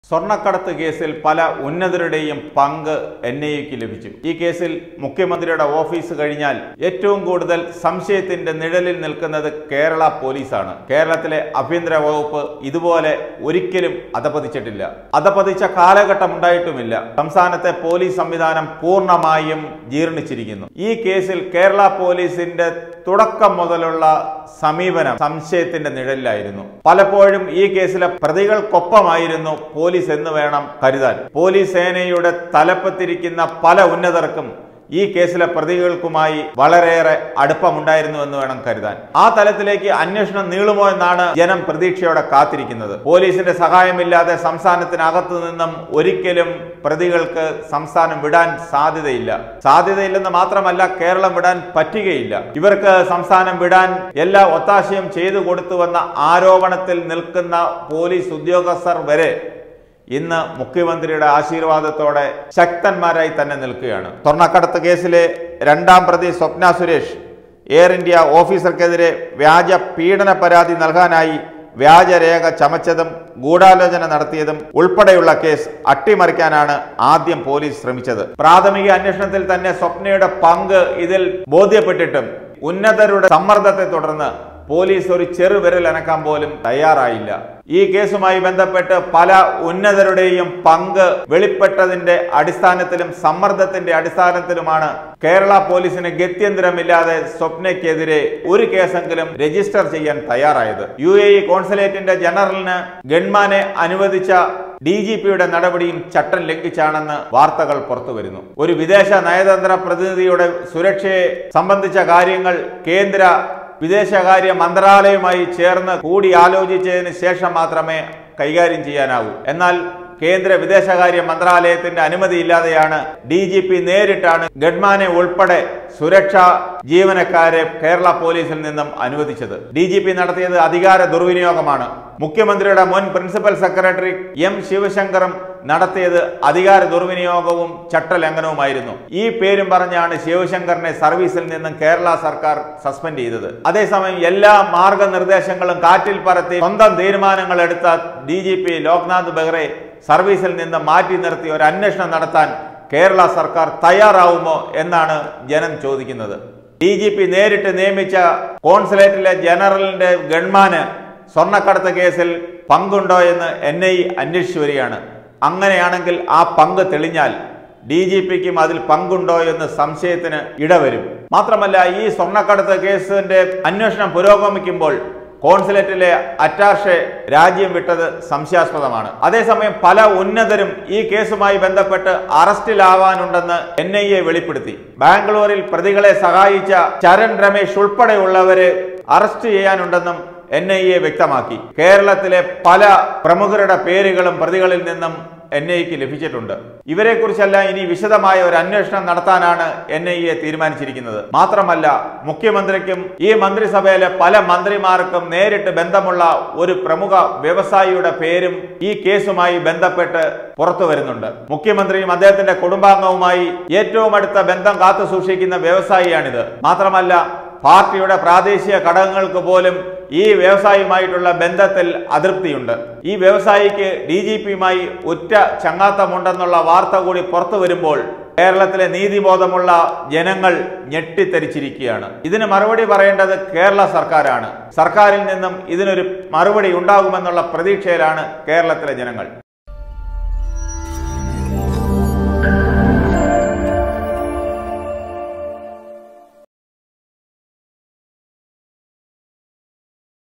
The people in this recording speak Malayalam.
സ്വർണ്ണക്കടത്ത് കേസിൽ പല ഉന്നതരുടെയും പങ്ക് എൻ ഐ എക്ക് ലഭിച്ചു ഈ കേസിൽ മുഖ്യമന്ത്രിയുടെ ഓഫീസ് കഴിഞ്ഞാൽ ഏറ്റവും കൂടുതൽ സംശയത്തിന്റെ നിഴലിൽ നിൽക്കുന്നത് കേരള പോലീസാണ് കേരളത്തിലെ ആഭ്യന്തര വകുപ്പ് ഇതുപോലെ ഒരിക്കലും അധപതിച്ചിട്ടില്ല അധപതിച്ച കാലഘട്ടം ഉണ്ടായിട്ടുമില്ല സംസ്ഥാനത്തെ പോലീസ് സംവിധാനം പൂർണ്ണമായും ജീർണിച്ചിരിക്കുന്നു ഈ കേസിൽ കേരള പോലീസിന്റെ തുടക്കം മുതലുള്ള സമീപനം സംശയത്തിന്റെ നിഴലിലായിരുന്നു പലപ്പോഴും ഈ കേസിലെ പ്രതികൾക്കൊപ്പമായിരുന്നു പോലീസ് എന്ന് വേണം കരുതാൻ പോലീസ് സേനയുടെ തലപ്പത്തിരിക്കുന്ന പല ഉന്നതർക്കും ഈ കേസിലെ പ്രതികൾക്കുമായി വളരെയേറെ അടുപ്പമുണ്ടായിരുന്നു എന്ന് വേണം കരുതാൻ ആ തലത്തിലേക്ക് അന്വേഷണം നീളുമോ എന്നാണ് ജനം പ്രതീക്ഷയോടെ കാത്തിരിക്കുന്നത് പോലീസിന്റെ സഹായമില്ലാതെ സംസ്ഥാനത്തിനകത്തു നിന്നും ഒരിക്കലും പ്രതികൾക്ക് സംസ്ഥാനം വിടാൻ സാധ്യതയില്ല സാധ്യതയില്ലെന്ന് മാത്രമല്ല കേരളം വിടാൻ പറ്റുകയില്ല ഇവർക്ക് സംസ്ഥാനം വിടാൻ എല്ലാ ഒത്താശയും ചെയ്തു കൊടുത്തുവെന്ന ആരോപണത്തിൽ നിൽക്കുന്ന പോലീസ് ഉദ്യോഗസ്ഥർ വരെ ഇന്ന് മുഖ്യമന്ത്രിയുടെ ആശീർവാദത്തോടെ ശക്തന്മാരായി തന്നെ നിൽക്കുകയാണ് സ്വർണ്ണക്കടത്ത് കേസിലെ രണ്ടാം പ്രതി സ്വപ്ന സുരേഷ് എയർ ഇന്ത്യ ഓഫീസർക്കെതിരെ വ്യാജ പീഡന പരാതി നൽകാനായി വ്യാജരേഖ ചമച്ചതും ഗൂഢാലോചന നടത്തിയതും ഉൾപ്പെടെയുള്ള കേസ് അട്ടിമറിക്കാനാണ് ആദ്യം പോലീസ് ശ്രമിച്ചത് പ്രാഥമിക അന്വേഷണത്തിൽ തന്നെ സ്വപ്നയുടെ പങ്ക് ഇതിൽ ബോധ്യപ്പെട്ടിട്ടും ഉന്നതരുടെ സമ്മർദ്ദത്തെ തുടർന്ന് പോലീസ് ഒരു ചെറുവിരൽ അനക്കാൻ പോലും തയ്യാറായില്ല ഈ കേസുമായി ബന്ധപ്പെട്ട് പല ഉന്നതരുടെയും പങ്ക് വെളിപ്പെട്ടതിന്റെ അടിസ്ഥാനത്തിലും സമ്മർദ്ദത്തിന്റെ അടിസ്ഥാനത്തിലുമാണ് കേരള പോലീസിന് ഗത്യന്തരമില്ലാതെ സ്വപ്നയ്ക്കെതിരെ ഒരു കേസെങ്കിലും രജിസ്റ്റർ ചെയ്യാൻ തയ്യാറായത് യു എ ഇ കോൺസുലേറ്റിന്റെ ജനറലിന് ഗൺമാനെ അനുവദിച്ച ഡി ജി പിയുടെ നടപടിയും ചട്ടം ലംഘിച്ചാണെന്ന് വാർത്തകൾ പുറത്തുവരുന്നു ഒരു വിദേശ നയതന്ത്ര പ്രതിനിധിയുടെ സുരക്ഷയെ സംബന്ധിച്ച കാര്യങ്ങൾ കേന്ദ്ര വിദേശകാര്യ മന്ത്രാലയവുമായി ചേർന്ന് കൂടി ആലോചിച്ചതിന് ശേഷം മാത്രമേ കൈകാര്യം ചെയ്യാനാവൂ എന്നാൽ കേന്ദ്ര വിദേശകാര്യ മന്ത്രാലയത്തിന്റെ അനുമതിയില്ലാതെയാണ് ഡി ജി പി നേരിട്ടാണ് ഗഡ്മാനെ ഉൾപ്പെടെ സുരക്ഷാ ജീവനക്കാരെ കേരള പോലീസിൽ നിന്നും അനുവദിച്ചത് ഡി ജി പി നടത്തിയത് അധികാര ദുർവിനിയോഗമാണ് മുഖ്യമന്ത്രിയുടെ മുൻ പ്രിൻസിപ്പൽ സെക്രട്ടറി എം ശിവശങ്കറും നടത്തിയത് അധികാര ദുർവിനിയോഗവും ചട്ടലംഘനവുമായിരുന്നു ഈ പേരും പറഞ്ഞാണ് ശിവശങ്കറിനെ സർവീസിൽ നിന്നും കേരള സർക്കാർ സസ്പെൻഡ് ചെയ്തത് അതേസമയം എല്ലാ മാർഗനിർദ്ദേശങ്ങളും കാറ്റിൽ പറത്തി സ്വന്തം തീരുമാനങ്ങൾ എടുത്ത D G P Loknath Behera സർവീസിൽ നിന്ന് മാറ്റി നിർത്തി ഒരു അന്വേഷണം നടത്താൻ കേരള സർക്കാർ തയ്യാറാവുമോ എന്നാണ് ജനം ചോദിക്കുന്നത് ഡി ജി പി നേരിട്ട് നിയമിച്ച കോൺസുലേറ്റിലെ ജനറലിന്റെ ഗൺമാന് സ്വർണ്ണക്കടത്ത് കേസിൽ പങ്കുണ്ടോ എന്ന് എൻ ഐ അന്വേഷിച്ചു വരികയാണ് അങ്ങനെയാണെങ്കിൽ ആ പങ്ക് തെളിഞ്ഞാൽ ഡി ജി പിക്കും അതിൽ പങ്കുണ്ടോ എന്ന് സംശയത്തിന് ഇടവരും മാത്രമല്ല ഈ സ്വർണ്ണക്കടത്ത് കേസിന്റെ അന്വേഷണം പുരോഗമിക്കുമ്പോൾ കോൺസുലേറ്റിലെ അറ്റാഷെ രാജ്യം വിട്ടത് സംശയാസ്പദമാണ് അതേസമയം പല ഉന്നതരും ഈ കേസുമായി ബന്ധപ്പെട്ട് അറസ്റ്റിലാവാനുണ്ടെന്ന് എൻ ഐ എ വെളിപ്പെടുത്തി ബാംഗ്ലൂരിൽ പ്രതികളെ സഹായിച്ച ചരൺ രമേശ് ഉൾപ്പെടെയുള്ളവരെ അറസ്റ്റ് ചെയ്യാനുണ്ടെന്നും എൻ ഐ എ വ്യക്തമാക്കി കേരളത്തിലെ പല പ്രമുഖരുടെ പേരുകളും പ്രതികളിൽ നിന്നും എൻ ഐക്ക് ലഭിച്ചിട്ടുണ്ട് ഇവരെക്കുറിച്ചെല്ലാം ഇനി വിശദമായ ഒരു അന്വേഷണം നടത്താനാണ് എൻ ഐ എ തീരുമാനിച്ചിരിക്കുന്നത് മാത്രമല്ല മുഖ്യമന്ത്രിക്കും ഈ മന്ത്രിസഭയിലെ പല മന്ത്രിമാർക്കും നേരിട്ട് ബന്ധമുള്ള ഒരു പ്രമുഖ വ്യവസായിയുടെ പേരും ഈ കേസുമായി ബന്ധപ്പെട്ട് പുറത്തു വരുന്നുണ്ട് മുഖ്യമന്ത്രിയും അദ്ദേഹത്തിന്റെ കുടുംബാംഗവുമായി ഏറ്റവും അടുത്ത ബന്ധം കാത്തു സൂക്ഷിക്കുന്ന വ്യവസായിയാണിത് മാത്രമല്ല പാർട്ടിയുടെ പ്രാദേശിക ഘടകങ്ങൾക്ക് പോലും ഈ വ്യവസായിയുമായിട്ടുള്ള ബന്ധത്തിൽ അതൃപ്തിയുണ്ട് ഈ വ്യവസായിക്ക് ഡി ജി പിയുമായി ഉറ്റ ചങ്ങാത്തമുണ്ടെന്നുള്ള വാർത്ത കൂടി പുറത്തു വരുമ്പോൾ കേരളത്തിലെ നീതിബോധമുള്ള ജനങ്ങൾ ഞെട്ടിത്തരിച്ചിരിക്കുകയാണ് ഇതിന് മറുപടി പറയേണ്ടത് കേരള സർക്കാരാണ് സർക്കാരിൽ നിന്നും ഇതിനൊരു മറുപടി ഉണ്ടാകുമെന്നുള്ള പ്രതീക്ഷയിലാണ് കേരളത്തിലെ ജനങ്ങൾ